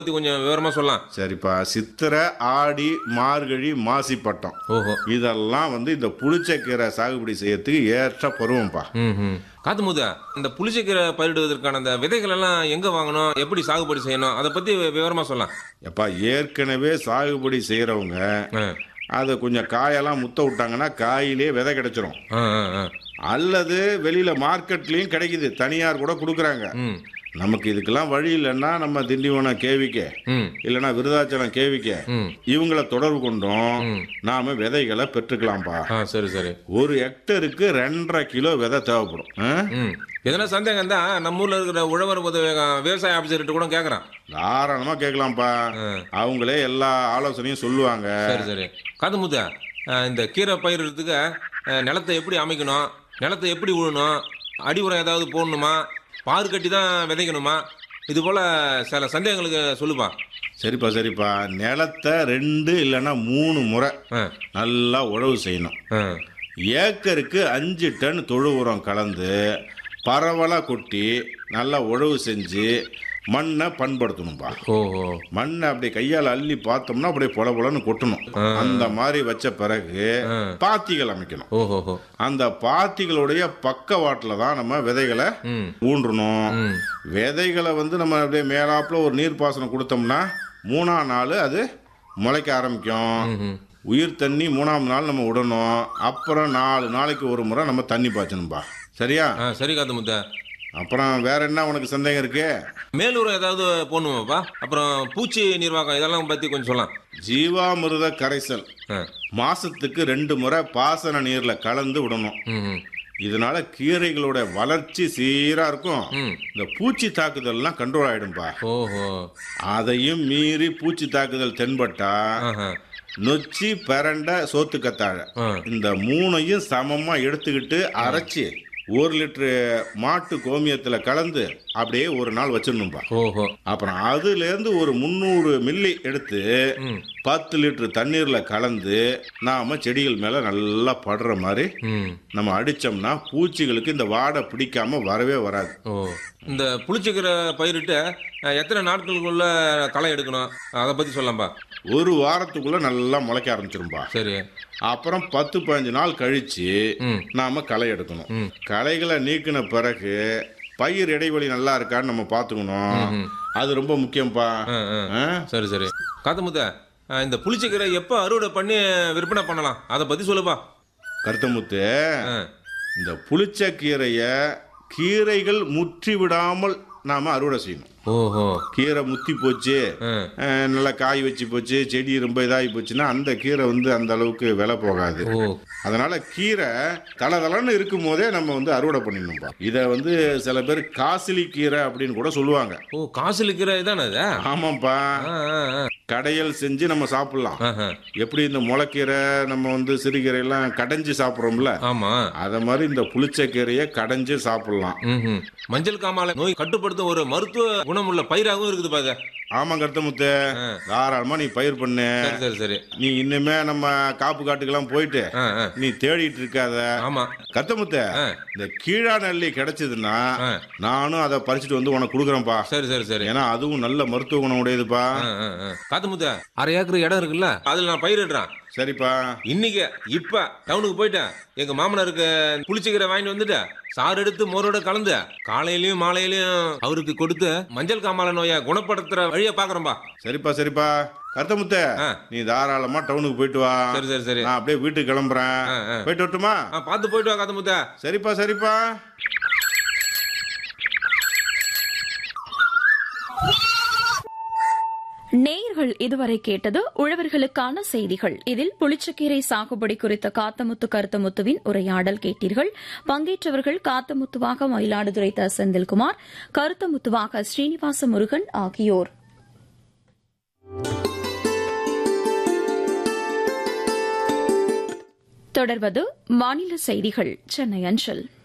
பத்தி கொஞ்சம் விவரமா சொல்லலாம் சரிப்பா சித்திரை ஆடி மார்கழி மாசிப்பட்டம் ஓஹோ இதெல்லாம் வந்து இந்த புளிச்சக்கீரை சாகுபடி செய்யறதுக்கு ஏற்ற பருவம்ப்பா ம் ம் காத்து முத இந்த புளிச்சக்கீரை பயிரிடுவதற்கான அந்த விதைகள் எல்லாம் எங்க வாங்கணும் எப்படி சாகுபடி செய்யணும் அதை பத்தி விவரமா சொல்லலாம் எப்பா ஏற்கனவே சாகுபடி செய்கிறவங்க ஆ, அதை கொஞ்சம் காயெல்லாம் முத்த விட்டாங்கன்னா காயிலே விதை கிடைச்சிரும் ஆ, ஆ, ஆ. அல்லது வெளியில மார்க்கெட்லயும் கிடைக்குது தனியார் கூட கொடுக்குறாங்க ம் நமக்கு இதுக்கெல்லாம் வழி இல்லைன்னா நம்ம திண்டிவனம் கேவிக்க ம் இல்லைன்னா விருதாச்சலம் கேவிக்க ம் இவங்கள தொடர்பு கொண்டோம் ம். நாம விதைகளை பெற்றுக்கலாம்ப்பா ஆ சரி சரி ஒரு ஹெக்டருக்கு ரெண்டரை கிலோ விதை தேவைப்படும் ஆ? ம் எதனா சந்தேகம் தான் நம்ம ஊர்ல இருக்கிற உழவர் உதவி விவசாய ஆபீசர்கிட்ட கூட கேக்குறான் தாராளமா கேட்கலாம்ப்பா ஆ. அவங்களே எல்லா ஆலோசனையும் சொல்லுவாங்க சரி சரி காது முத்த இந்த கீரை பயிரிடுறதுக்கு அஹ், நிலத்தை எப்படி அமைக்கணும் நிலத்தை எப்படி உழணும் அடி உரம் ஏதாவது போடணுமா பாரு கட்டி தான் விதைக்கணுமா இது போல சில சந்தேகங்களுக்கு சொல்லுப்பா சரிப்பா சரிப்பா நிலத்தை ரெண்டு இல்லைன்னா மூணு முறை ஆ நல்லா உழவு செய்யணும் ஆ ஏக்கருக்கு அஞ்சு டன் தொழு உரம் கலந்து பரவலாக கொட்டி நல்லா உழவு செஞ்சு மண்ணை பண்படுத்தணும்பா ஓஹோ மண்ணை அப்படியே கையால் அள்ளி பார்த்தோம்னா அப்படியே பொல பொலன்னு கொட்டணும் அந்த மாதிரி வச்ச பிறகு ஆ. பாத்திகள் அமைக்கணும் ஓஹோஹோ அந்த பாத்திகளுடைய பக்கவாட்டில் தான் நம்ம விதைகளை ம் ஊன்றணும் ம் விதைகளை வந்து நம்ம அப்படியே மேலாப்புல ஒரு நீர்ப்பாசனம் கொடுத்தோம்னா மூணாம் நாள் அது முளைக்க ஆரம்பிக்கும் ம் உயிர் தண்ணி மூணாம் நாள் நம்ம விடணும் அப்புறம் நாலு நாளைக்கு ஒரு முறை நம்ம தண்ணி பாய்ச்சணும்பா சரியா ஆ சரி காத்து முத்த அப்புறம் வேற என்ன உனக்கு சந்தேகம் இருக்கு மேலூரம் ஏதாவது போடணுமாப்பா அப்புறம் பூச்சி நிர்வாகம் இதெல்லாம் பத்தி கொஞ்சம் சொல்லலாம் ஜீவாமிர்த கரைசல் ஆ மாசத்துக்கு ரெண்டு முறை பாசன நீர்ல கலந்து விடணும் ம் ம் இதனால கீரைகளோட வளர்ச்சி சீரா இருக்கும் ம் இந்த பூச்சி தாக்குதல்லாம் கண்ட்ரோல் ஆயிடும்பா ஓஹோ அதையும் மீறி பூச்சி தாக்குதல் தென்பட்டா ஆஹா நொச்சி பரண்ட சோத்துக்கத்தாழை ஆ இந்த மூணையும் சமமா எடுத்துக்கிட்டு அரைச்சி ஒரு லிட்டரு மாட்டு கோமியத்துல கலந்து அப்படியே ஒரு நாள் வச்சிடணும்பா ஓஹோ அப்புறம் அதுல இருந்து ஒரு முந்நூறு மில்லி எடுத்து ம் பத்து லிட்டர் தண்ணீர்ல கலந்து நாம செடிகள் மேல நல்லா படுற மாதிரி ம் நம்ம அடிச்சோம்னா பூச்சிகளுக்கு இந்த வாடை பிடிக்காம வரவே வராது ஓ இந்த புளிச்சக்கீரை பயிரிட்டு அஹ், எத்தனை நாட்களுக்குள்ள களை எடுக்கணும் அதை பத்தி சொல்லலாம்பா ஒரு வாரத்துக்குள்ள நல்லா முளைக்க ஆரம்பிச்சிரும்பா சரி அப்புறம் பத்து பதினஞ்சு நாள் கழிச்சு ம் நாம களை எடுக்கணும் ம். களைகளை நீக்கின பிறகு பயிர் இடைவெளி நல்லா இருக்கான்னு நம்ம பார்த்துக்கணும் ம். அது ரொம்ப முக்கியம்ப்பா ஆ, ஆ. ஆ? சரி சரி காத்தமுத்த அஹ், இந்த புளிச்சக்கீரை எப்போ அறுவடை பண்ணி விற்பனை பண்ணலாம் அதை பத்தி சொல்லுப்பா கருத்தமுத்து ஆ இந்த புளிச்ச கீரைய கீரைகள் முற்றி விடாமல் நாம அறுவடை செய்யணும் ஓஹோ கீரை முத்தி போச்சு ஆ அஹ், நல்லா காய் வச்சு போச்சு செடி ரொம்ப இதாகி போச்சுன்னா அந்த கீரை வந்து அந்த அளவுக்கு விலை போகாது ஓ அதனால கீரை தளதளன்னு இருக்கும் போதே நம்ம வந்து அறுவடை பண்ணிடணும்பா இதை வந்து சில பேர் காசிலி கீரை அப்படின்னு கூட சொல்லுவாங்க ஓ காசில் கீரை இதானே இது ஆமாப்பா ஆ ஆ ஆ கடையல் செஞ்சு நம்ம சாப்பிடலாம் ஆஹா. எப்படி இந்த முளைக்கீரை நம்ம வந்து சிறுகீரை எல்லாம் கடைஞ்சு சாப்பிட்றோம்ல ஆமா அத மாதிரி இந்த புளிச்ச கீரையை கடைஞ்சு சாப்பிடலாம் ம்ஹும். மஞ்சள் காமாலை நோய் கட்டுப்படுத்தும் ஒரு மருத்துவ குணமுள்ள பயிராகவும் இருக்குது பாக்க ஆமா கருத்தமுத்து ஆ. தாராளமா நீ பயிர் பண்ணு சரி சரி சரி நீ இன்னுமே நம்ம காப்பு காட்டுக்கெல்லாம் போயிட்டு ஆ ஆ நீ தேடிட்டு இருக்காத ஆமா கத்தமுத்த ஆ. இந்த கீழா நெல்லி கிடைச்சதுன்னா ஆ. நானும் அதை பறிச்சுட்டு வந்து உனக்கு கொடுக்குறேன்ப்பா சரி சரி சரி ஏன்னா அதுவும் நல்ல மருத்துவ குணம் உடையதுப்பா காத்து முத்த அரை ஏக்கர் இடம் இருக்குல்ல அதுல நான் பயிரிடுறேன் சரிப்பா இன்னைக்கு இப்ப டவுனுக்கு போயிட்டேன் எங்க மாமனாருக்கு புளிச்சக்கீரை வாங்கிட்டு வந்துட்டு சாறு எடுத்து மோரோட கலந்து காலையிலயும் மாலையிலயும் அவருக்கு கொடுத்து மஞ்சள் காமாலை நோயை குணப்படுத்துற வழியை பாக்குறேன்பா சரிப்பா சரிப்பா கருத்தமுத்த ஆ. நீ தாராளமா டவுனுக்கு போயிட்டு வா சரி சரி சரி நான் அப்படியே வீட்டுக்கு கிளம்புறேன் ஆ, ஆ. போயிட்டு வரட்டுமா ஆ, பார்த்து போயிட்டு வா காத்து முத்த சரிப்பா சரிப்பா நேயர்கள் இதுவரை கேட்டது உழவர்களுக்கான செய்திகள் இதில் புளிச்சக்கீரை சாகுபடி குறித்த காத்தமுத்து கருத்தமுத்துவின் உரையாடல் கேட்டீர்கள் பங்கேற்றவர்கள் காத்தமுத்துவாக மயிலாடுதுறை த செந்தில்குமார் கருத்தமுத்துவாக ஸ்ரீனிவாச முருகன் ஆகியோர் தொடர்வது மாநில செய்திகள் சென்னை அஞ்சல்